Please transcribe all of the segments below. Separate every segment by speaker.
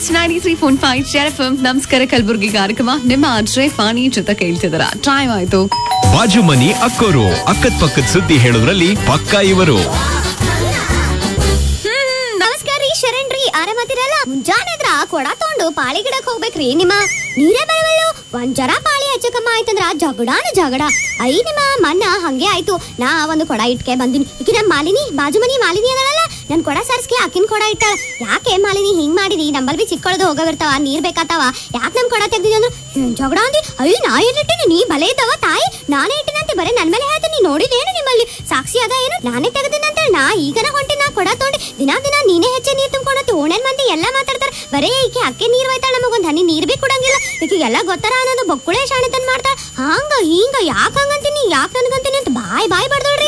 Speaker 1: it's ninety three phone five share F ನಮಸ್ಕಾರ ಕಲಬುರ್ಗಿ ಕಾರ್ಯಕ್ರಮ ನಿಮ್ಮ ಅಜ್ರೆ ಫಾನಿ ಜೊತೆ ಕೇಳ್ತಿದಾರ ಟೈಮ್ ಆಯ್ತು
Speaker 2: ಬಾಜು ಮನಿ ಅಕ್ಕೋರು ಅಕ್ಕದ ಪಕ್ಕದ ಸುದ್ದಿ ಹೇಳೋದ್ರಲ್ಲಿ ಪಕ್ಕ ಇವರು
Speaker 3: ನಮಸ್ಕಾರ ರೀ ಶರಣ್ ರೀ ಆರಾಮದಿರಲ್ಲ ಮುಂಜಾನೆ ಎದ್ರ ಕೊಡ ತಗೊಂಡು ಪಾಳಿ ಗಿಡಕ್ ಹೋಗ್ಬೇಕ್ರಿ ನಿಮ್ಮ ನೀರೇ ಬರವಲ್ಲು ಒಂದ್ ಜರ ಪಾಳಿ ಹೆಚ್ಚು ಕಮ್ಮ ಆಯ್ತಂದ್ರ ಜಗಡಾನ ಜಗಡ ಐ ನಿಮ್ಮ ಮನ್ನ ಹಂಗೆ ಆಯ್ತು ನಾ ಒಂದು ಕೊಡ ಇಟ್ಕೆ ಬಂದಿನಿ ಈಗ ನಮ್ ಮಾಲಿನಿ ಬಾಜು ಮನಿ ಮಾಲಿನಿ ಅದಳಲ್ಲ ನನ್ ಕೊಡ ಸರ್ಸ್ಕೆ ಆಕಿನ್ ಕೊಡ ಇಟ್ಟಾಳ ಯಾಕೆ ಮಾಲಿನಿ ಹಿಂಗ್ ಮಾಡಿದಿ ನಂಬಲ್ ಬಿ ಚಿಕ್ಕಳದು ಹೋಗವಿರ್ತಾವ ನೀರ್ ಬೇಕಾತಾವ ಯಾಕೆ ನಮ್ ಕೊಡ ತೆಗ್ದಿದ್ಯ ಅಂದ್ರ ಏನ್ ಜಗಡ ಅಂದಿ ಅಯ್ಯ ನಾ ಏನಿಟ್ಟಿನಿ ನೀ ಬಲೆ ಇದ್ದಾವ ತಾಯಿ ನಾನೇ ಇಟ್ಟಿನಂತೆ ಬರೇ ನನ್ ಮೇಲೆ ಹೇಳ್ತೀನಿ ನೋಡಿದೇನು ನಿಮ್ಮಲ್ಲಿ ಸಾಕ್ಷಿ ಅದ ಏನು ನಾನೇ ತೆಗ್ದಿನಂತ ನಾ ಈಗನ ಹೊಂಟಿ ನಾ ಕೊಡ ತೊಗೊಂಡು ದಿನಾ ದಿನ ನೀನೇ ಹೆಚ್ಚೆ ನೀರ್ ತುಂಬ್ಕೊಡತ್ತೆ ಓಣೆನ್ ಮಂದಿ ಎಲ್ಲ ಮಾತಾಡ್ತಾರ ಬರೇ ಈಕೆ ಅಕ್ಕೆ ನೀರ್ ಒಯ್ತಾಳ ನಮಗೊಂದ್ ಹನಿ ನೀರ್ ಬಿ ಕೊಡಂಗಿಲ್ಲ ಈಕೆ ಎಲ್ಲ ಗೊತ್ತಾರ ಅನ್ನೋದು ಬೊಕ್ಕುಳೆ ಶಾಣೆತನ್ ಮಾಡ್ತಾಳ ಹಂಗ ಹಿಂಗ ಯಾಕ ಹಂಗಂತೀನಿ ಯಾಕ ನನ್ಗಂತೀನಿ ಅಂತ ಬಾಯ್ ಬಾಯ್ ಬಡ್ದೋಳ್ರಿ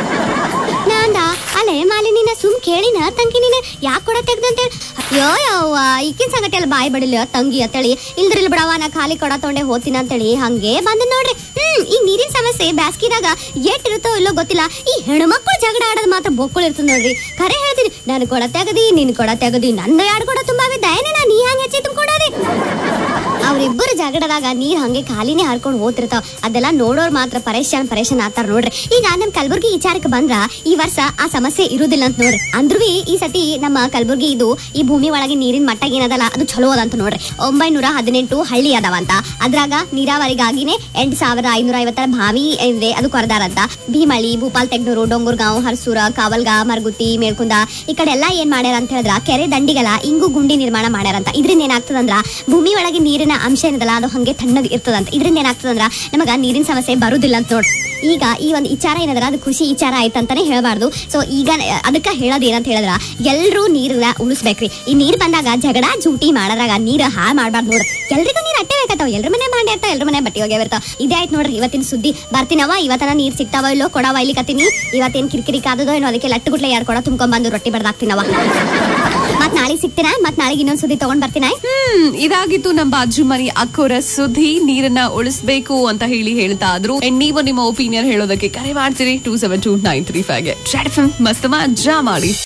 Speaker 3: ನಾಂದ ಅಲ್ಲೇ ಮಾಲಿನಿನ ಸುಮ್ ಕೇಳಿನ ತಂಗಿ ನೀನ ಯಾಕೆ ಕೊಡ ತೆಗ್ದಂತೇಳಿ ಅಯ್ಯೋ ಯವ್ವ ಈಕಿನ ಸಂಗತಿ ಎಲ್ಲ ಬಾಯ್ ಬಡಿಲ್ಲ ತಂಗಿ ಅಂತೇಳಿ ಇಲ್ದ್ರಿಲ್ ಬಿಡವ ನಾ ಖಾಲಿ ಕೊಡ ತೊಗೊಂಡೆ ಹೋಗ್ತೀನಿ ಅಂತೇಳಿ ಹಂಗೆ ಬಂದ ನೋಡ್ರಿ ಹ್ಮ್ ಈ ನೀರಿನ ಸಮಸ್ಯೆ ಬ್ಯಾಸ್ಗಿದಾಗ ಎಷ್ಟ್ ಇರುತ್ತೋ ಇಲ್ಲೋ ಗೊತ್ತಿಲ್ಲ ಈ ಹೆಣ್ಮಕ್ಳು ಜಗಳ ಆಡೋದು ಮಾತ್ರ ಬೊಕ್ಕಳು ಇರ್ತದೆ ನೋಡ್ರಿ ಖರೆ ಹೇಳ್ತೀನಿ ನಾನು ಕೊಡ ತೆಗದಿ ನೀನ್ ಕೊಡ ತೆಗದಿ ನನ್ನ ಎರಡು ಕೊಡ ತುಂಬಾ ಏನೇ ನಾ ನೀ ಹಂಗೆ ಹೆಚ್ಚಿ ತುಂಬಿಕೊಡೋದಿ ಅವ್ರಿಬ್ಬರು ಜಗಳದಾಗ ನೀರ್ ಹಂಗೆ ಖಾಲಿನೇ ಹರ್ಕೊಂಡು ಹೋಗ್ತಿರ್ತಾವ ಅದೆಲ್ಲ ನೋಡೋರ್ ಮಾತ್ರ ಪರೇಶಾನ್ ಪರೇಶಾನ್ ಆತಾರ ನೋಡ್ರಿ ಈಗ ನಮ್ ಕಲಬುರ್ಗಿ ವಿಚಾರಕ್ಕೆ ಬಂದ್ರ ಈ ವರ್ಷ ಆ ಸಮಸ್ಯೆ ಇರುದಿಲ್ಲ ಅಂತ ನೋಡ್ರಿ ಅಂದ್ರೂ ಬಿ ಈ ಸತಿ ನಮ್ಮ ಕಲಬುರ್ಗಿ ಇದು ಈ ಭೂಮಿ ಒಳಗೆ ನೀರಿನ ಮಟ್ಟ ಏನದಲ್ಲ ಅದು ಚಲೋ ಅದಂತ ನೋಡ್ರಿ ಒಂಬೈನೂರ ಹದಿನೆಂಟು ಹಳ್ಳಿ ಅದಾವಂತ ಅದ್ರಾಗ ನೀರಾವರಿಗಾಗಿನೇ ಎಂಟ್ ಸಾವಿರ ಐನೂರ ಐವತ್ತರ ಬಾವಿ ಇದೆ ಅದು ಕೊರದಾರಂತ ಭೀಮಳಿ ಭೂಪಾಲ್ ತೆಗ್ನೂರು ಡೊಂಗೂರ್ಗಾಂವ್ ಹರ್ಸೂರ ಕಾವಲ್ಗಾ ಮರ್ಗುತಿ ಮೇಳ್ಕುಂದ ಈ ಕಡೆ ಎಲ್ಲಾ ಏನ್ ಮಾಡ್ಯಾರ ಅಂತ ಹೇಳಿದ್ರ ಕೆರೆ ದಂಡಿಗೆಲ್ಲ ಇಂಗು ಗುಂಡಿ ನಿರ್ಮಾಣ ಮಾಡ್ಯಾರಂತ ಇದರಿಂದ ಏನಾಗ್ತದಂದ್ರ ಭೂಮಿ ಒಳಗೆ ನೀರಿನ ಅಂಶ ಏನದಲ್ಲ ಅದು ಹಂಗೆ ತಣ್ಣಗೆ ಇರ್ತದಂತ ಇದರಿಂದ ಏನಾಗ್ತದಂದ್ರ ನಮಗ ನೀರಿನ ಸಮಸ್ಯೆ ಬರುದಿಲ್ಲ ಅಂತ ನೋಡ್ರಿ ಈಗ ಈ ಒಂದು ವಿಚಾರ ಏನದ್ರ ಅದು ಖುಷಿ ವಿಚಾರ ಆಯ್ತಂತಾನೆ ಹೇಳ್ಬಾರ್ದು ಸೊ ಈಗ ಅದಕ್ಕ ಹೇಳೋದ್ ಏನಂತ ಹೇಳಿದ್ರ ಎಲ್ರೂ ನೀರನ್ನ ಉಳಿಸ್ಬೇಕ್ರಿ ಈ ನೀರ್ ಬಂದಾಗ ಜಗಳ ಜೂಟಿ ಮಾಡೋದ್ರಾಗ ನೀರ್ ಹಾಳ್ ಮಾಡ್ಬಾರ್ದು ನೋಡ್ರಿ ಎಲ್ರಿಗೂ ನೀರ್ ಅಟ್ಟೆ ಬೇಕಾತಾವ ಎಲ್ರ ಮನೆ ಮಾಡಿ ಇರ್ತಾವ ಎಲ್ರ ಮನೆ ಬಟ್ಟೆ ಹೋಗ್ಯಾವ ಇರ್ತಾವ ಇದೇ ಆಯ್ತು ನೋಡ್ರಿ ಇವತ್ತಿನ ಸುದ್ದಿ ಬರ್ತೀನವ ಇವತ್ತನ ನೀರ್ ಸಿಗ್ತಾವ ಇಲ್ಲೋ ಕೊಡವ ಇಲ್ಲಿ ಕತ್ತೀನಿ ಇವತ್ತೇನ್ ಕಿರಿಕಿರಿ ಕಾದದೋ ಏನೋ ಅದಕ್ಕೆ ಲಟ್ಟು ಗುಟ್ಲೆ ಎರಡು ಕೊಡ ತುಂಬ್ಕೊಂಡ್ ಬಂದು ರೊಟ್ಟಿ ಬಡ್ದಾಕ್ತೀನವ ಮತ್ ನಾಳೆ ಸಿಗ್ತೀನ ಮತ್ ನಾಳೆಗೆ ಇನ್ನೊಂದ್ ಸುದ್ದಿ ತಗೊಂಡ್ ಬರ್ತೀನ
Speaker 1: ಹ್ಮ್ ಇದಾಗಿತ್ತು ನಮ್ಮ ಬಾಜು ಮನಿ ಅಕ್ಕೋರ ಸುದ್ದಿ ನೀರನ್ನ ಉಳಿಸ್ಬೇಕು ಅಂತ ಹೇಳಿ ಹೇಳ್ತಾ ಇದ್ರು And ನೀವು ನಿಮ್ಮ ಒಪಿನಿಯನ್ ಹೇಳೋದಕ್ಕೆ ಕರೆ ಮಾಡ್ತೀರಿ two seven two nine three ಫೈವ್ಗೆ ಮಸ್ತ್ ಮಜಾ ಮಾಡಿ